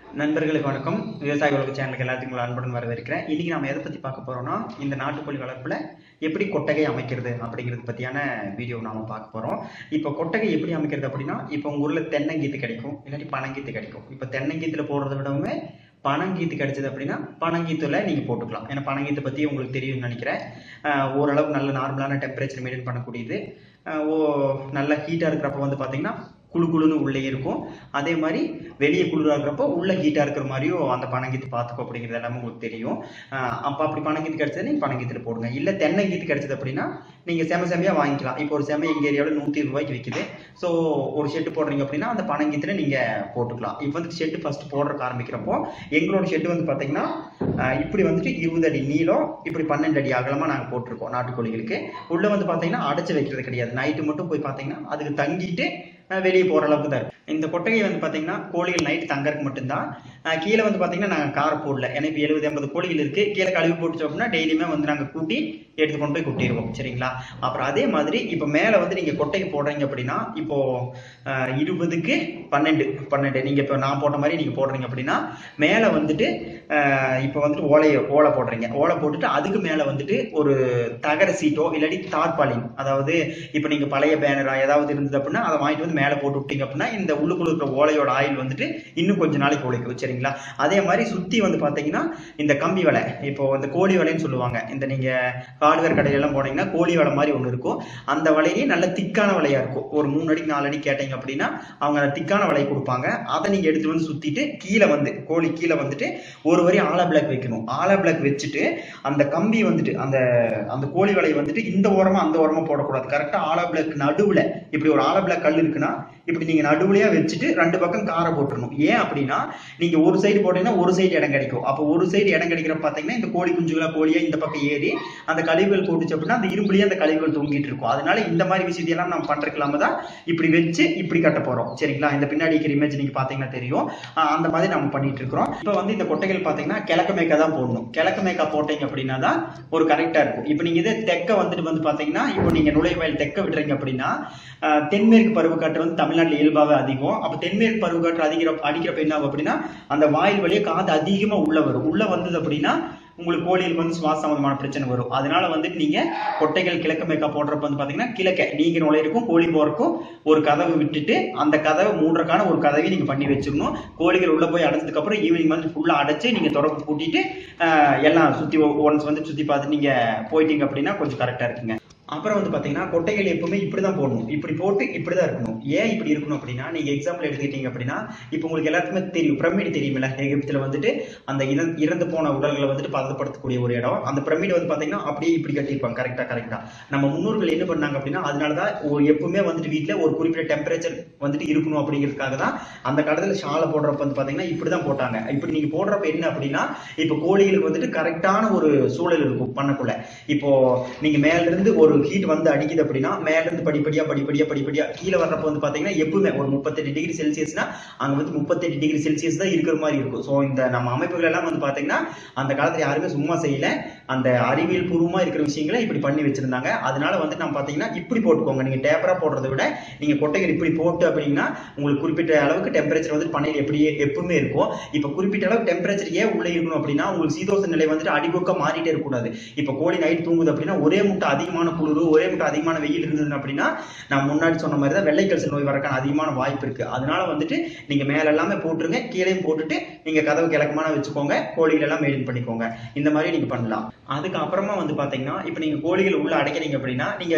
நண்பர்களுக்கு வணக்கம் விவசாய உலக சேனலுக்கு எல்லாத்துக்கும் உங்களை அன்புடன் வரவேற்கிறேன் இன்னைக்கு நம்ம எதை பத்தி பார்க்க போறோம்னா இந்த நாட்டுக்கோழி வளர்ப்புல எப்படி கொட்டகை அமைக்கிறது அப்படிங்கிறது பத்தியான வீடியோ நாம பார்க்க போறோம் இப்போ கொட்டகை எப்படி அமைக்கிறது அப்படின்னா இப்போ உங்க ஊர்ல தென்னங்கீத்து கிடைக்கும் இல்லாட்டி பனங்கீத்து கிடைக்கும் இப்போ தென்னங்கீத்துல போடுறத விடவுமே பனங்கீத்து கிடைச்சது அப்படின்னா பனங்கீத்துல நீங்க போட்டுக்கலாம் ஏன்னா பனங்கீத்தை பத்தி உங்களுக்கு தெரியும்னு நினைக்கிறேன் ஆஹ் ஓரளவு நல்ல நார்மலான டெம்பரேச்சர் மெயின்டைன் பண்ணக்கூடியது ஆஹ் ஓ நல்ல ஹீட்டா இருக்கிறப்ப வந்து பாத்தீங்கன்னா குளு குளுன்னு உள்ளே இருக்கும் அதே மாதிரி வெளியே குளிராக இருக்கிறப்போ உள்ள ஹீட்டாக இருக்கிற மாதிரியும் அந்த பனங்கீத்து பார்த்துக்கோ அப்படிங்கிறது எல்லாமே உங்களுக்கு தெரியும் ஆஹ் அப்போ அப்படி பனங்கீத்து கிடைச்சது நீங்கள் பனங்கீத்துல போடுங்க இல்லை தென்னங்கீத்து கிடைச்சது அப்படின்னா நீங்கள் செம செமையாக வாங்கிக்கலாம் இப்போ ஒரு செம எங்கள் ஏரியாவில் நூற்றி ரூபாய்க்கு விற்குது ஸோ ஒரு ஷெட்டு போடுறீங்க அப்படின்னா அந்த பனங்கீத்துல நீங்கள் போட்டுக்கலாம் இப்போ வந்து ஷெட்டு ஃபர்ஸ்ட் போடுறதுக்கு ஆரம்பிக்கிறப்போ எங்களோட ஷெட்டு வந்து பார்த்தீங்கன்னா ஆஹ் இப்படி வந்துட்டு இருபது அடி நீளம் இப்படி பன்னெண்டு அடி அகலமாக நாங்கள் போட்டிருக்கோம் நாட்டுக்கோழிகளுக்கு உள்ளே வந்து பார்த்தீங்கன்னா அடைச்சு வைக்கிறது கிடையாது நைட்டு மட்டும் போய் பார்த்தீங்கன்னா அதுக்கு தங்கிட்டு அஹ் வெளியே போகிற அளவுக்கு தான் இருக்கும் இந்த கொட்டகை வந்து பார்த்தீங்கன்னா கோழிகள் நைட் தங்கறதுக்கு மட்டும்தான் அஹ் கீழே வந்து பார்த்தீங்கன்னா நாங்கள் கார் போடல ஏன்னா இப்போ எழுபது எண்பது கோழிகள் இருக்கு கீழே கழுவி போட்டுச்சோம் அப்படின்னா டெய்லியுமே வந்து நாங்கள் கூட்டி எடுத்து கொண்டு போய் கொட்டிடுவோம் சரிங்களா அப்புறம் அதே மாதிரி இப்போ மேலே வந்து நீங்கள் கொட்டகை போடுறீங்க அப்படின்னா இப்போ அஹ் இருபதுக்கு பன்னெண்டு பன்னெண்டு நீங்கள் இப்போ நான் போட்ட மாதிரி நீங்கள் போடுறீங்க அப்படின்னா மேலே வந்துட்டு அஹ் இப்போ வந்துட்டு ஓலையை ஓலை போடுறீங்க ஓலை போட்டுட்டு அதுக்கு மேலே வந்துட்டு ஒரு தகர சீட்டோ இல்லாட்டி தார்பாலின் அதாவது இப்போ நீங்கள் பழைய பேனரா ஏதாவது இருந்தது அப்படின்னா அதை வாங்கிட்டு வந்து மேலே போட்டு விட்டீங்க அப்படின்னா இந்த உள்ளுக்குள்ள இருக்கிற ஓலையோட ஆயில் வந்துட்டு இன்னும் கொஞ்ச நாளைக்கு உழைக்கும் சரிங்களா அதே மாதிரி சுற்றி வந்து பார்த்தீங்கன்னா இந்த கம்பி வலை இப்போ இந்த கோழி வலைன்னு சொல்லுவாங்க இந்த நீங்கள் ஹார்ட்வேர் கடையிலலாம் போனீங்கன்னா கோழி வலை மாதிரி ஒன்று இருக்கும் அந்த வலையே நல்ல திக்கான வலையாக இருக்கும் ஒரு மூணு அடிக்கு நாலு அடி கேட்டீங்க அப்படின்னா அவங்க அந்த திக்கான வலையை கொடுப்பாங்க அதை நீங்கள் எடுத்து வந்து சுற்றிட்டு கீழே வந்து கோழி கீழே வந்துட்டு ஒரு வரி ஆலா பிளாக் வைக்கணும் ஆலா பிளாக் வச்சுட்டு அந்த கம்பி வந்துட்டு அந்த அந்த கோழி வலையை வந்துட்டு இந்த ஓரமா அந்த ஓரமா போடக்கூடாது கரெக்டா ஆலா பிளாக் நடுவுல இப்படி ஒரு ஆலா பிளாக் கல் இருக்குன்னா இப்படி நீங்க நடுவுலயா வச்சுட்டு ரெண்டு பக்கம் காரை போட்டுறணும் ஏன் அப்படின்னா நீங்க ஒரு சைடு போட்டீங்கன்னா ஒரு சைடு இடம் கிடைக்கும் அப்போ ஒரு சைடு இடம் கிடைக்கிறப்ப பாத்தீங்கன்னா இந்த கோழி குஞ்சுகளா கோழியா இந்த பக்கம் ஏறி அந்த கழிவுகள் போட்டுச்சு அப்படின்னா அந்த இரும்புலயே அந்த கழிவுகள் தொங்கிட்டு இருக்கும் அதனால இந்த மாதிரி விஷயத்தையெல்லாம் நம்ம பண்றதுக்கு தான் இப்படி வச்சு இப்படி கட்ட போறோம் சரிங்களா இந்த பின்னாடி இருக்கிற இமேஜ் நீங்க பாத்தீங்கன்னா தெரியும் ஆஹ் அந்த மாதிரி நம்ம பண்ணிட்டு இருக்கிறோம் இப்போ வந்து இந்த கொட்டைகள் பாத்தீங்கன்னா கிழக்கு மேக்கா தான் போடணும் கிழக்கு மேக்கா போட்டீங்க அப்படின்னா தான் ஒரு கரெக்டா இருக்கும் இப்போ நீங்க இது தெக்க வந்துட்டு வந்து பாத்தீங்கன்னா இப்போ நீங்க நுழைவாயில் தெக்க விடுறீங்க அப்படின்னா ஆஹ் தென்மேற்கு பருவக்காற்று வந்து தமிழ்நாட்டில் இயல்பாகவே அதிகம் அப்போ தென்மேற்கு பருவக்காற்று அதிகிற அடிக்கிறப்ப என்ன ஆகும் அப்படின்னா அந்த வாயில் வழியே காத்து அதிகமா உள்ள வரும் உள்ள வந்தது அப்படின்னா உங்களுக்கு கோழிகளுக்கு வந்து சுவாச சம்பந்தமான பிரச்சனை வரும் அதனால வந்துட்டு நீங்க கொட்டைகள் கிழக்கு மேக்கா போடுறப்ப வந்து பாத்தீங்கன்னா கிழக்க நீங்க நுழையிருக்கும் கோழி போறக்கும் ஒரு கதவு விட்டுட்டு அந்த கதவை மூன்றக்கான ஒரு கதவையும் நீங்க பண்ணி வச்சிடணும் கோழிகள் உள்ள போய் அடைச்சதுக்கு அப்புறம் ஈவினிங் வந்து ஃபுல்லா அடைச்சு நீங்க தொடர்பு கூட்டிட்டு ஆஹ் எல்லாம் சுத்தி ஒன்ஸ் வந்து சுத்தி பார்த்து நீங்க போயிட்டீங்க அப்படின்னா கொஞ்சம் கரெக்டா இருக்குங்க அப்புறம் வந்து பாத்தீங்கன்னா கொட்டைகள் எப்பவுமே இப்படிதான் போடணும் இப்படி போட்டு இப்படிதான் இருக்கணும் ஏன் இப்படி இருக்கணும் அப்படின்னா நீங்க எக்ஸாம்பிள் எடுத்துக்கிட்டீங்க அப்படின்னா இப்போ உங்களுக்கு எல்லாத்துக்குமே தெரியும் பிரமிடு தெரியுமில்ல எகிப்துல வந்துட்டு அந்த இறந்து இறந்து போன உடல்களை வந்துட்டு பதப்படுத்தக்கூடிய ஒரு இடம் அந்த பிரமிடு வந்து பாத்தீங்கன்னா அப்படியே இப்படி கட்டியிருப்பாங்க கரெக்டா கரெக்டா நம்ம முன்னோர்கள் என்ன பண்ணாங்க அப்படின்னா அதனாலதான் ஒரு எப்பவுமே வந்துட்டு வீட்டுல ஒரு குறிப்பிட்ட டெம்பரேச்சர் வந்துட்டு இருக்கணும் அப்படிங்கிறதுக்காக தான் அந்த காலத்துல ஷாலை போடுறப்ப வந்து பாத்தீங்கன்னா இப்படிதான் போட்டாங்க இப்படி நீங்க போடுறப்ப என்ன அப்படின்னா இப்போ கோழிகளுக்கு வந்துட்டு கரெக்டான ஒரு சூழல் இருக்கும் பண்ணக்குள்ள இப்போ நீங்க மேல இருந்து ஒரு ஹீட் வந்து அடிக்குது அப்படின்னா மேல இருந்து படிப்படியா படிப்படியா படிப்படியா கீழே வர்றப்ப வந்து பாத்தீங்கன்னா எப்பவுமே ஒரு முப்பத்தெட்டு டிகிரி செல்சியஸ்னா அங்க வந்து முப்பத்தெட்டு டிகிரி செல்சியஸ் தான் இருக்கிற மாதிரி இருக்கும் ஸோ இந்த நம்ம அமைப்புகள் எல்லாம் வந்து பாத்தீங்கன்னா அந்த காலத்துல யாருமே சும்மா செய்யல அந்த அறிவியல் பூர்வமா இருக்கிற விஷயங்களை இப்படி பண்ணி வச்சிருந்தாங்க அதனால வந்து நம்ம பாத்தீங்கன்னா இப்படி போட்டுக்கோங்க நீங்க டேப்பரா போடுறதை விட நீங்க கொட்டைகள் இப்படி போட்டு அப்படின்னா உங்களுக்கு குறிப்பிட்ட அளவுக்கு டெம்பரேச்சர் வந்து பண்ணையில் எப்படியே எப்பவுமே இருக்கும் இப்போ குறிப்பிட்ட அளவுக்கு டெம்பரேச்சர் ஏன் உள்ள இருக்கணும் அப்படின்னா உங்களுக்கு சீதோச நிலை வந்துட்டு அடிபொக்க மாறிட்டே இருக்கக்கூடாது இப்போ கோழி நைட் தூங்குது அப்படின்னா ஒரே முட்டை அதிகமான குளிர் ஒரே முட்டை அதிகமான வெயில் இருந்தது அப்படின்னா நான் முன்னாடி சொன்ன மாதிரி தான் வெள்ளை கல்சல் நோய் வரக்கான அதிகமான வாய்ப்பு இருக்கு அதனால வந்துட்டு நீங்க மேல எல்லாமே போட்டுருங்க கீழேயும் போட்டுட்டு நீங்க கதவு கிழக்கமான வச்சுக்கோங்க கோழிகள் எல்லாம் மெயின்டைன் பண்ணிக்கோங்க இந்த மாதிரி நீங்க பண்ணலாம் அதுக்கு அப்புறமா வந்து பாத்தீங்கன்னா இப்போ நீங்க கோழிகள் உள்ள அடைக்கிறீங்க அப்படின்னா நீங்க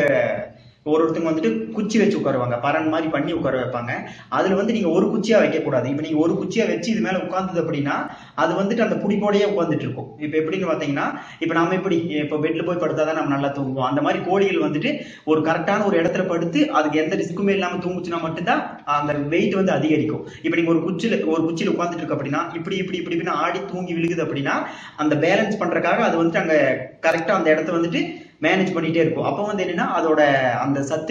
ஒரு ஒருத்தங்க வந்துட்டு குச்சி வச்சு உட்காருவாங்க பரன் மாதிரி பண்ணி உட்கார வைப்பாங்க அதுல வந்து நீங்க ஒரு குச்சியா வைக்க கூடாது இப்போ நீங்க ஒரு குச்சியா வச்சு இது மேல உட்கார்ந்தது அப்படின்னா அது வந்துட்டு அந்த புடிப்போடையே உட்காந்துட்டு இருக்கும் இப்போ எப்படின்னு பாத்தீங்கன்னா இப்போ நம்ம எப்படி இப்போ பெட்ல போய் படுத்தாதான் நம்ம நல்லா தூங்குவோம் அந்த மாதிரி கோழிகள் வந்துட்டு ஒரு கரெக்டான ஒரு இடத்துல படுத்து அதுக்கு எந்த ரிஸ்க்குமே இல்லாம தூங்குச்சுன்னா மட்டும்தான் அந்த வெயிட் வந்து அதிகரிக்கும் இப்போ நீங்க ஒரு குச்சியில ஒரு குச்சியில உட்காந்துட்டு இருக்கு அப்படின்னா இப்படி இப்படி இப்படி இப்படின்னு ஆடி தூங்கி விழுகுது அப்படின்னா அந்த பேலன்ஸ் பண்றதுக்காக அது வந்துட்டு அங்க கரெக்டா அந்த இடத்த வந்துட்டு மேனேஜ் பண்ணிட்டே இருக்கும் அப்போ வந்து என்னன்னா அதோட அந்த சத்துகள்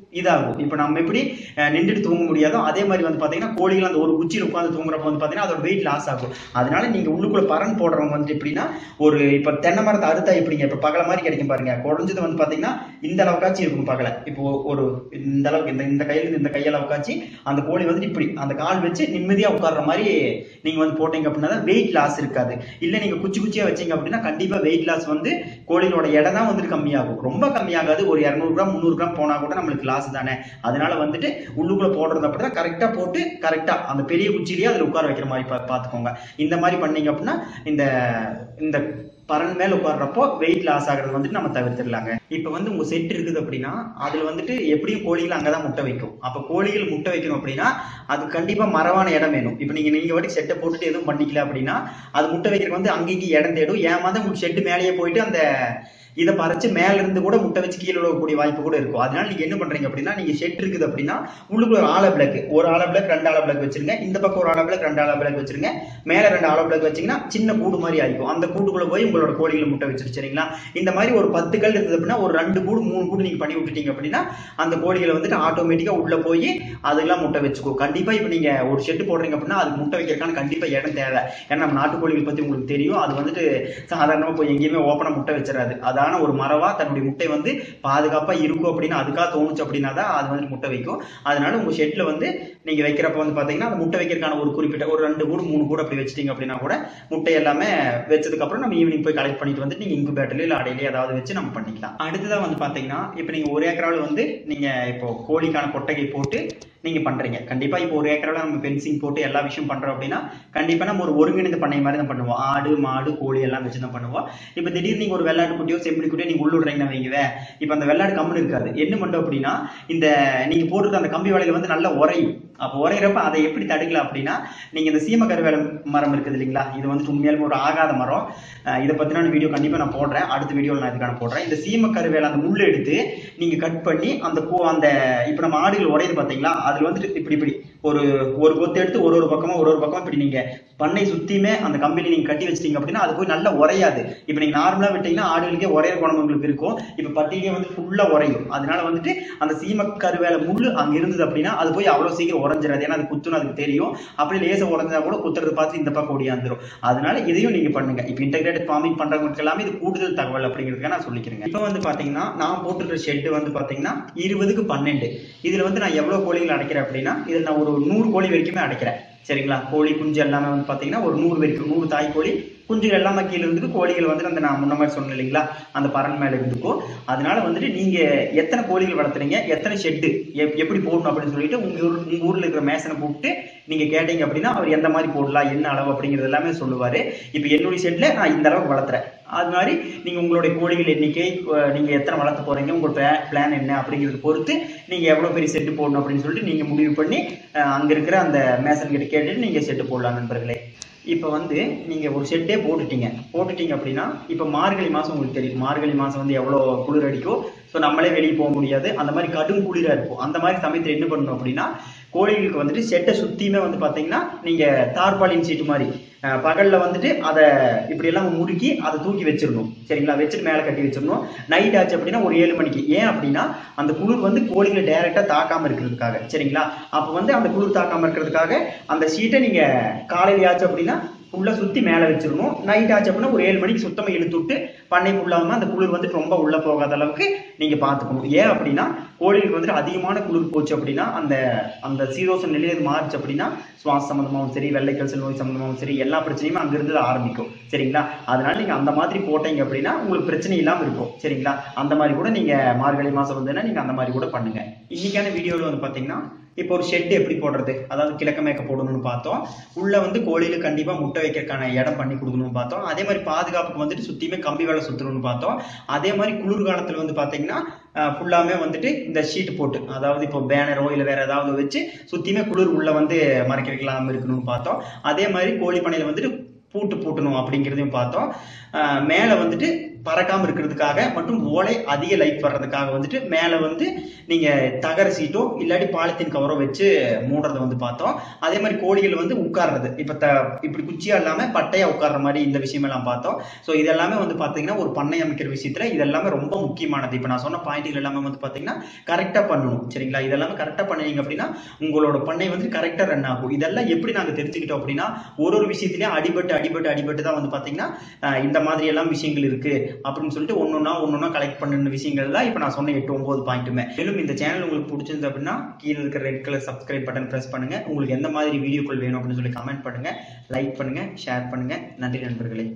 இதாகும் இப்போ நம்ம எப்படி அஹ், நின்றுட்டு தூங்க முடியாதோ அதே மாதிரி வந்து பாத்தீங்கன்னா கோழிகள் அந்த ஒரு குச்சியில் உட்காந்து தூங்குறப்ப வந்து பாத்தீங்கன்னா அதோட வெயிட் லாஸ் ஆகும் அதனால நீங்க உள்ளுக்குள்ள பரன் போடுறவங்க வந்து எப்படின்னா ஒரு இப்ப தென்னை மரத்தை அறுத்தா எப்படிங்க இப்ப பகல மாதிரி கிடைக்கும் பாருங்க குறைஞ்சது வந்து பாத்தீங்கன்னா இந்த அளவுக்காச்சும் இருக்கும் பகல இப்போ ஒரு இந்த அளவுக்கு இந்த இந்த கையில இருந்து இந்த கையளவுக்காச்சு அந்த கோழி வந்துட்டு இப்படி அந்த கால் வச்சு நிம்மதியா உட்கார்ற மாதிரி நீங்க வந்து போட்டீங்க அப்படின்னா தான் வெயிட் லாஸ் இருக்காது இல்ல நீங்க குச்சி குச்சியா வச்சீங்க அப்படின்னா கண்டிப்பா வெயிட் லாஸ் வந்து கோழிகளோட எடை தான் வந்துட்டு கம்மியாகும் ரொம்ப கம்மியாகாது ஒரு இரநூறு கிராம் முந்நூறு கிராம் போனா கூட நம்மளுக்கு லாஸ் தானே அதனால வந்துட்டு உள்ளுக்குள்ள போடுறது அப்படிதான் கரெக்டா போட்டு கரெக்டா அந்த பெரிய குச்சிலேயே அதுல உட்கார வைக்கிற மாதிரி பா- பாத்துக்கோங்க இந்த மாதிரி பண்ணீங்க அப்படின்னா இந்த இந்த பறன் மேல உட்கார்றப்போ வெயிட் லாஸ் ஆகுறது வந்துட்டு நம்ம தவிர்த்துடலாங்க இப்ப வந்து உங்க செட் இருக்குது அப்படின்னா அதுல வந்துட்டு எப்படியும் கோழிகள் அங்கதான் முட்டை வைக்கும் அப்ப கோழிகள் முட்டை வைக்கணும் அப்படின்னா அது கண்டிப்பா மரவான இடம் வேணும் இப்ப நீங்க நீங்க வாட்டி செட்டை போட்டுட்டு எதுவும் பண்ணிக்கல அப்படின்னா அது முட்டை வைக்கிறதுக்கு வந்து அங்கேயும் இடம் தேடும் ஏமாந்து உங்களுக்கு ஷெட்டு மேலேயே போயிட்டு அந்த இதை பறிச்சு மேல இருந்து கூட முட்டை வச்சு கீழே விழக்கூடிய வாய்ப்பு கூட இருக்கும் அதனால நீங்க என்ன பண்றீங்க அப்படின்னா நீங்க ஷெட் இருக்குது அப்படின்னா உள்ளுக்குள்ள ஒரு ஆல பிளக் ஒரு ஆல பிளக் ரெண்டு ஆல பிளக் வச்சிருங்க இந்த பக்கம் ஒரு ஆல பிளக் ரெண்டு ஆல பிளக் வச்சிருங்க மேல ரெண்டு ஆல பிளக் வச்சீங்கன்னா சின்ன கூடு மாதிரி ஆயிக்கும் அந்த கூட்டுக்குள்ள போய் உங்களோட கோழிகளை முட்டை வச்சிரு சரிங்களா இந்த மாதிரி ஒரு பத்து கல் இருந்தது அப்படின்னா ஒரு ரெண்டு கூடு மூணு கூடு நீங்க பண்ணி விட்டுட்டீங்க அப்படின்னா அந்த கோழிகளை வந்துட்டு ஆட்டோமேட்டிக்கா உள்ள போய் அதெல்லாம் முட்டை வச்சுக்கோ கண்டிப்பா இப்ப நீங்க ஒரு ஷெட் போடுறீங்க அப்படின்னா அது முட்டை வைக்கிறதுக்கான கண்டிப்பா இடம் தேவை ஏன்னா நம்ம நாட்டுக்கோழிகள் பத்தி உங்களுக்கு தெரியும் அது வந்துட்டு சாதாரணமா போய் எங்கேயுமே ஓப்பனா முட்டை வச்சிடாது அதான ஒரு மரவா தன்னுடைய முட்டை வந்து பாதுகாப்பா இருக்கும் அப்படின்னு அதுக்காக தோணுச்சு அப்படின்னா தான் அது வந்து முட்டை வைக்கும் அதனால உங்க ஷெட்ல வந்து நீங்க வைக்கிறப்ப வந்து பாத்தீங்கன்னா அந்த முட்டை வைக்கிறதுக்கான ஒரு குறிப்பிட்ட ஒரு ரெண்டு கூடு மூணு கூடு அப்படி வச்சிட்டீங்க அப்படின்னா கூட முட்டை எல்லாமே வச்சதுக்கு அப்புறம் நம்ம ஈவினிங் போய் கலெக்ட் பண்ணிட்டு வந்து நீங்க இன்குபேட்டர்ல இல்ல அடையில ஏதாவது வச்சு நம்ம பண்ணிக்கலாம் அடுத்ததா வந்து பாத்தீங்கன்னா இப்போ நீங்க ஒரு ஏக்கராவில் வந்து நீங்க இப்போ கோழிக்கான கொட்டகை போட்டு நீங்க பண்றீங்க கண்டிப்பா இப்போ ஒரு ஏக்கரால நம்ம ஃபென்சிங் போட்டு எல்லா விஷயம் பண்றோம் அப்படின்னா கண்டிப்பா நம்ம ஒரு ஒருங்கிணைந்த பண்ணை மாதிரி தான் பண்ணுவோம் ஆடு மாடு கோழி எல்லாம் வச்சு தான் பண்ணுவோம் இப்போ திடீர்னு நீங்க ஒரு வெள்ளாட்டு குட்டியோ செம்படி குட்டியோ நீங்க உள்ள விடுறீங்கன்னு வைங்கவே இப்போ அந்த வெள்ளாடு கம்முன்னு இருக்காது என்ன பண்ணும் அப்படின்னா இந்த நீங்க போட்டுருக்க அந்த கம்பி வலையில வந்து நல்லா உறையும் அப்போ உரையிறப்ப அதை எப்படி தடுக்கலாம் அப்படின்னா நீங்க இந்த சீம கருவேல மரம் இருக்குது இல்லைங்களா இது வந்து உண்மையாலுமே ஒரு ஆகாத மரம் அஹ் இதை பத்தின வீடியோ கண்டிப்பா நான் போடுறேன் அடுத்த வீடியோல நான் இதுக்கான போடுறேன் இந்த சீம கருவேல அந்த முள்ளு எடுத்து நீங்க கட் பண்ணி அந்த கோ அந்த இப்ப நம்ம ஆடுகள் உடையுது பாத்தீங்களா அதுல வந்துட்டு இப்படி இப்படி ஒரு ஒரு கொத்து எடுத்து ஒரு ஒரு பக்கமா ஒரு ஒரு பக்கமா இப்படி நீங்க பண்ணை சுத்தியுமே அந்த கம்பியில நீங்க கட்டி வச்சிட்டீங்க அப்படின்னா அது போய் நல்லா உரையாது இப்ப நீங்க நார்மலா விட்டீங்கன்னா ஆடுகளுக்கே உரையிற குணம் உங்களுக்கு இருக்கும் இப்ப பட்டியலே வந்து ஃபுல்லா உரையும் அதனால வந்துட்டு அந்த சீம கருவேல முள்ளு அங்க இருந்தது அப்படின்னா அது போய் அவ்வளவு சீக்கிரம் உறைஞ்சிடாது ஏன்னா அது குத்துன்னு அதுக்கு தெரியும் அப்படி லேசா உறைஞ்சா கூட குத்துறது பார்த்து இந்த பக்கம் ஓடியாந்துரும் அதனால இதையும் நீங்க பண்ணுங்க இப்ப இன்டெகிரேட்டட் ஃபார்மிங் பண்றவங்களுக்கு எல்லாமே இது கூடுதல் தகவல் அப்படிங்கிறதுக்காக நான் சொல்லிக்கிறேங்க இப்போ வந்து பாத்தீங்கன்னா நான் போட்டுருக்க ஷெட் வந்து பாத்தீங்கன்னா இருபதுக்கு பன்னெண்டு இதுல வந்து நான் எவ்வளவு கோழிகள் அடைக்கிறேன் அப்படின்னா இதுல நான் ஒரு நூறு கோழி வரைக்குமே அடைக்கிறேன் சரிங்களா கோழி குஞ்சு எல்லாமே வந்து பாத்தீங்கன்னா ஒரு நூறு வரைக்கும் நூறு தாய் கோழி குஞ்சுகள் எல்லாமே கீழே இருந்துட்டு கோழிகள் வந்து அந்த நான் முன்ன மாதிரி சொன்னேன் இல்லைங்களா அந்த பறன் மேல இருந்துக்கும் அதனால வந்துட்டு நீங்க எத்தனை கோழிகள் வளர்த்துறீங்க எத்தனை ஷெட்டு எப்படி போடணும் அப்படின்னு சொல்லிட்டு உங்க ஊர் உங்க ஊர்ல இருக்கிற மேசனை கூப்பிட்டு நீங்க கேட்டீங்க அப்படின்னா அவர் எந்த மாதிரி போடலாம் என்ன அளவு அப்படிங்கிறது எல்லாமே சொல்லுவாரு இப்போ என்னுடைய ஷெட்ல நான் இந்த அளவுக்கு வளர்த்துறேன் அது மாதிரி நீங்க உங்களுடைய கோழிகள் எண்ணிக்கை அஹ் நீங்க எத்தனை வளர்த்த போறீங்க உங்க பிளான் என்ன அப்படிங்கிறத பொறுத்து நீங்க எவ்வளவு பெரிய செட்டு போடணும் அப்படின்னு சொல்லிட்டு நீங்க முடிவு பண்ணி அஹ் அங்க இருக்கிற அந்த மேசன் கிட்ட கேட்டுட்டு நீங்க செட்டு போடலாம் நண்பர்களே இப்போ வந்து நீங்க ஒரு செட்டே போட்டுட்டீங்க போட்டுட்டீங்க அப்படின்னா இப்போ மார்கழி மாசம் உங்களுக்கு தெரியும் மார்கழி மாசம் வந்து எவ்வளவு குளிர் அடிக்கும் ஸோ நம்மளே வெளியே போக முடியாது அந்த மாதிரி கடும் குளிரா இருக்கும் அந்த மாதிரி சமயத்தில் என்ன பண்ணணும் அப்படின்னா கோழிகளுக்கு வந்துட்டு செட்டை சுத்தியுமே வந்து பாத்தீங்கன்னா நீங்க தார்பாலின் சீட்டு மாதிரி அஹ் பகல்ல வந்துட்டு அதை இப்படி எல்லாம் முறுக்கி அதை தூக்கி வச்சிடணும் சரிங்களா வச்சுட்டு மேலே கட்டி வச்சிடணும் நைட் ஆச்சு அப்படின்னா ஒரு ஏழு மணிக்கு ஏன் அப்படின்னா அந்த குளிர் வந்து கோழிகளை டைரக்டா தாக்காம இருக்கிறதுக்காக சரிங்களா அப்போ வந்து அந்த குளிர் தாக்காம இருக்கிறதுக்காக அந்த ஷீட்டை நீங்க காலையில ஆச்சு அப்படின்னா ஃபுல்லா சுத்தி மேல வச்சிடணும் நைட் ஆச்சு அப்படின்னா ஒரு ஏழு மணிக்கு சுத்தமா இழுத்து விட்டு பண்ணை ஃபுல்லாம அந்த குளிர் வந்துட்டு ரொம்ப உள்ள போகாத அளவுக்கு நீங்க பாத்துக்கணும் ஏன் அப்படின்னா கோழிகளுக்கு வந்துட்டு அதிகமான குளிர் போச்சு அப்படின்னா அந்த அந்த சீதோஷ நிலையை மாறுச்சு அப்படின்னா சுவாச சம்பந்தமாகவும் சரி வெள்ளை கல்சல் நோய் சம்பந்தமாகவும் சரி எல்லா பிரச்சனையுமே அங்கிருந்து தான் ஆரம்பிக்கும் சரிங்களா அதனால நீங்க அந்த மாதிரி போட்டீங்க அப்படின்னா உங்களுக்கு பிரச்சனை இல்லாம இருக்கும் சரிங்களா அந்த மாதிரி கூட நீங்க மார்கழி மாசம் வந்ததுன்னா நீங்க அந்த மாதிரி கூட பண்ணுங்க இன்னைக்கான வீடியோல வந்து பாத்தீங்கன்னா இப்போ ஒரு ஷெட் எப்படி போடுறது அதாவது கிழக்க மேக்க போடணும்னு பார்த்தோம் உள்ள வந்து கோழியில கண்டிப்பா முட்டை வைக்கிறதுக்கான இடம் பண்ணி கொடுக்கணும்னு பார்த்தோம் அதே மாதிரி பாதுகாப்புக்கு வந்துட்டு சுத்தியுமே கம்பி வேலை சுத்தணும்னு பார்த்தோம் அதே மாதிரி குளிர்காலத்துல வந்து பாத்தீங்கன்னா ஃபுல்லாமே வந்துட்டு இந்த ஷீட் போட்டு அதாவது இப்போ பேனரோ இல்லை வேற ஏதாவது வச்சு சுத்தியுமே குளிர் உள்ள வந்து மறைக்க வைக்கலாம் இருக்கணும்னு பார்த்தோம் அதே மாதிரி கோழி பண்ணையில வந்துட்டு பூட்டு பூட்டணும் அப்படிங்கிறதையும் பார்த்தோம் அஹ் மேல வந்துட்டு பறக்காம இருக்கிறதுக்காக மற்றும் ஓலை அதிக லைஃப் வர்றதுக்காக வந்துட்டு மேல வந்து நீங்க தகர சீட்டோ இல்லாட்டி பாலித்தீன் கவரோ வச்சு மூடுறத வந்து பார்த்தோம் அதே மாதிரி கோழிகள் வந்து உட்கார்றது இப்ப த இப்படி குச்சியா இல்லாம பட்டையா உட்கார்ற மாதிரி இந்த விஷயம் எல்லாம் பார்த்தோம் ஸோ இதெல்லாமே வந்து பாத்தீங்கன்னா ஒரு பண்ணை அமைக்கிற விஷயத்துல இது எல்லாமே ரொம்ப முக்கியமானது இப்ப நான் சொன்ன பாயிண்ட்கள் எல்லாமே வந்து பாத்தீங்கன்னா கரெக்டா பண்ணணும் சரிங்களா இதெல்லாமே கரெக்டா பண்ணீங்க அப்படின்னா உங்களோட பண்ணை வந்து கரெக்டா ரன் ஆகும் இதெல்லாம் எப்படி நாங்க தெரிஞ்சுக்கிட்டோம் அப்படின்னா ஒரு ஒரு விஷயத்திலயும் அடிபட்டு அடிபட்டு அடிபட்டு தான் வந்து பாத்தீங்கன்னா ஆஹ் இந்த மாதிரி எல்லாம் விஷயங்கள் இருக்கு அப்படின்னு சொல்லிட்டு ஒன்னொன்னா ஒன்னொன்னா கலெக்ட் பண்ணுன விஷயங்கள் தான் இப்போ நான் சொன்ன எட்டு ஒன்பது பாயிண்ட்டுமே மேலும் இந்த சேனல் உங்களுக்கு பிடிச்சிருந்து அப்படின்னா கீழே இருக்கிற red colour subscribe button press பண்ணுங்க உங்களுக்கு எந்த மாதிரி வீடியோக்கள் வேணும் அப்படின்னு சொல்லி கமெண்ட் பண்ணுங்க லைக் பண்ணுங்க ஷேர் பண்ணுங்க நன்றி நண்பர்களே